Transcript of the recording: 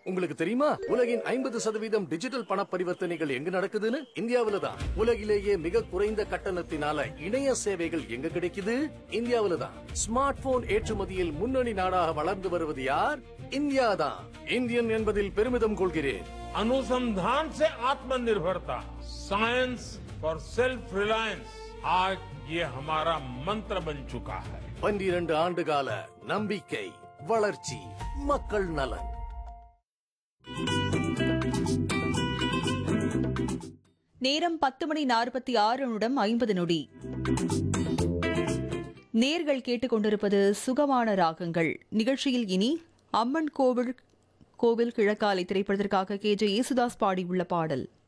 உங்களுக்கு தெரியுமா உலகின் ஐம்பது சதவீதம் டிஜிட்டல் பண பரிவர்த்தனைகள் எங்க நடக்குதுன்னு இந்தியாவில தான் உலகிலேயே மிக குறைந்த கட்டணத்தினால இணைய சேவைகள் எங்க கிடைக்குது இந்தியாவில தான் ஸ்மார்ட் போன் ஏற்றுமதியில் முன்னணி நாடாக வளர்ந்து வருவது யார் இந்தியா தான் இந்தியன் என்பதில் பெருமிதம் கொள்கிறேன் अनुसंधान से आत्मनिर्भरता साइंस फॉर सेल्फ रिलायंस आज ये हमारा मंत्र बन चुका है பன்னிரண்டு ஆண்டு கால நம்பிக்கை வளர்ச்சி மக்கள் நலன் நேரம் பத்து மணி நாற்பத்தி ஆறு நிமிடம் ஐம்பது நொடி நேர்கள் கேட்டுக்கொண்டிருப்பது சுகமான ராகங்கள் நிகழ்ச்சியில் இனி அம்மன் கோவில் கோவில் கிழக்காலை திரைப்படத்திற்காக கே ஜே யேசுதாஸ் பாடியுள்ள பாடல்